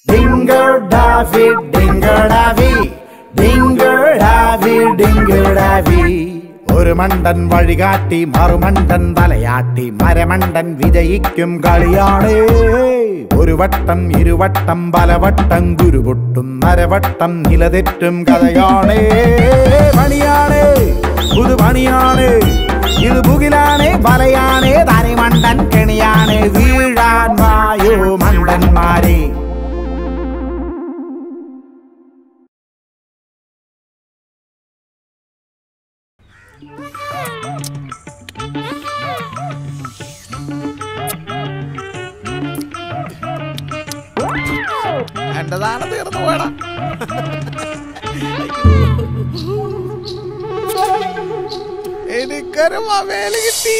ഡിങ്കർ ഡാവി ഡിങ്കർ ഡാവി ഡിങ്കർ ഡാവി ഡിങ്കർ ഡാവി ഒരു മണ്ടൻ വഴികാട്ടി മറുമണ്ടൻ തലയാട്ടി മരമണ്ടൻ വിജയിക്കും കളിയാണ് ഒരു വട്ടം ഇരുവട്ടം പലവട്ടം ഗുരുപൊട്ടും നരവട്ടം നിലതെറ്റും കഥയാണ് പണിയാണ് പുതുപണിയാണ് ഇത് പുകിലാണ് വലയാണ് തനിമണ്ടൻ കെണിയാണ് വീഴാൻ വായോ മണ്ടന്മാരെ എന്റേതാണ് തീർന്നു പോയടാ എനിക്കൊരു മൊബൈൽ കിട്ടി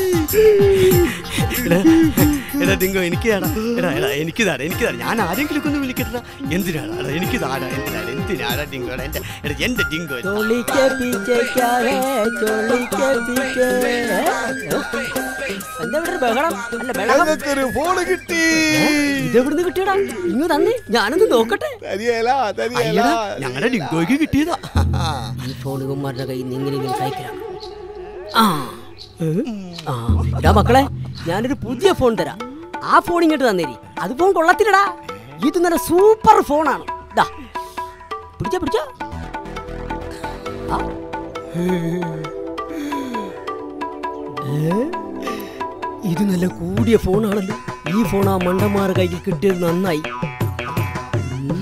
എടാ, എടാ ഡിങ്കോ എനിക്ക് താടാ എടാ എടാ എനിക്ക് താടാ എനിക്ക് താടാ ഞാൻ ആരെങ്കിലും ഒന്ന് വിളിക്കട്ടാ എന്തിനാടാ എടാ എനിക്ക് താടാ എന്തിനാടാ എന്തിനാടാ ഡിങ്കോ എടാ എന്റെ എടാ എന്റെ ഡിങ്കോ चोली के पीछे क्या है चोली के पीछे എന്താ ഇവിടെ ഒരു ബഹളം അല്ല ബഹളം ഞങ്ങൾക്കൊരു ഫോണ് കിട്ടി ഇതെവിടുന്ന് കിട്ടിയടാ ഇങ്ങ് തന്നെ ഞാനൊന്ന് നോക്കട്ടെ തരിയല തരിയല അയ്യടാ ഞങ്ങളുടെ ഡിങ്കോയ്ക്ക് കിട്ടിയതാ ഈ ഫോൺ ഇവന്മാരുടെ കയ്യിൽ നിന്ന് ഇങ്ങനെ ഇങ്ങനെ കഴിക്കലാണ് ആ ഏ? ആ ഇതാ മക്കളെ ഞാനൊരു പുതിയ ഫോൺ തരാം ആ ഫോൺ ഇങ്ങോട്ട് തന്നേരി അത് ഫോൺ കൊള്ളത്തില്ലടാ ഇത് നല്ല സൂപ്പർ ഫോണാണ് ഇതാ പിടിച്ചോ പിടിച്ചോ ആ. ഏ? ഇത് നല്ല കൂടിയ ഫോണാണല്ലോ ഈ ഫോൺ ആ മണ്ടന്മാരുടെ കയ്യിൽ കിട്ടിയത് നന്നായി ഉം.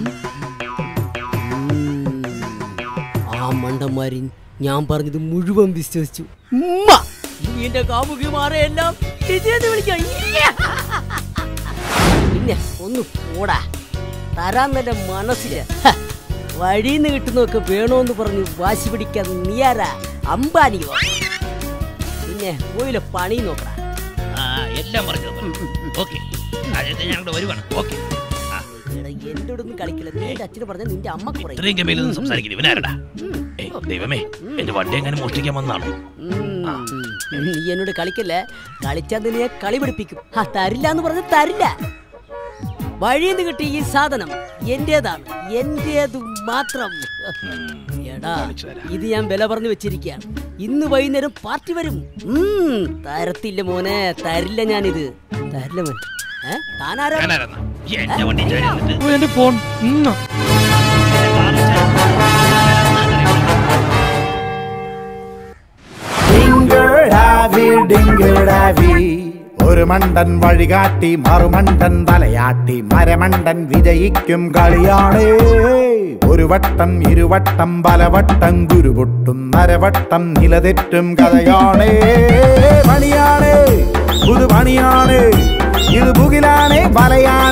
ഉം. ആ മണ്ടന്മാരി ഞാൻ പറഞ്ഞത് മുഴുവൻ വിശ്വസിച്ചു ഉമ്മ! ഇനി എന്റെ കാമുകിമാരെ എല്ലാം ടീച്ചറെന്ന് വിളിക്കാം ഇയ്യ! പിന്നെ ഒന്ന് പോടാ തരാൻ നല്ല മനസ്സില് ഹ! വഴിന്ന് കിട്ടുന്നതൊക്കെ വേണോന്ന് പറഞ്ഞ് വാശി പിടിക്കാൻ നീയാരാ അമ്പാനിയോ പിന്നെ പോയില്ല പണി നോക്കടാ ആ എല്ലാം പറഞ്ഞത് ഓക്കെ ഞങ്ങളുടെ വരുവാണ് ഓക്കെ എടാ, എന്നോട് ഒന്നും കളിക്കില്ല നിന്റെ അച്ഛന് പറഞ്ഞ നിന്റെ അമ്മക്ക് പറയും ഇത്രയും ഗമയിലൊന്നും സംസാരിക്കില്ല ഇവനാരടാ ഏയ് ദൈവമേ എന്റെ വണ്ടി എങ്ങനെ മോഷ്ടിക്കാൻ വന്നാണോ ഉം. നീ എന്നോട് കളിക്കല്ലേ കളിച്ചാൽ നിന്നെ ഞാൻ കളി പഠിപ്പിക്കും ആ തരില്ല എന്ന് പറഞ്ഞ് തരില്ല വഴിന്ന് കിട്ടിയ ഈ സാധനം എന്റേതാണ് എന്റേത് മാത്രം എടാ ഇത് ഞാൻ വില പറഞ്ഞു വെച്ചിരിക്കുകയാണ് ഇന്ന് വൈകുന്നേരം പാർട്ടി വരും ഉം, തരത്തില്ല മോനെ തരില്ല ഞാനിത് തരില്ല മോൻ ഏ താനാരാ ഞാനാരെന്നാ എന്റെ വണ്ടി ചാടി വന്നിട്ട് എന്റെ ഫോൺ ഡിങ്കർ ഡാവി ഡിങ്കർ ഡാവി ഒരു മണ്ടൻ വഴികാട്ടി മറുമണ്ടൻ തലയാട്ടി മരമണ്ടൻ വിജയിക്കും കളിയാണ് ഒരു വട്ടം ഇരുവട്ടം പലവട്ടം ഗുരുപൊട്ടും നരവട്ടം നിലതെറ്റും കഥയാണ് പണിയാണ് പുതുപണിയാണ് ഇത് പുകിലാണ് വലയാണ്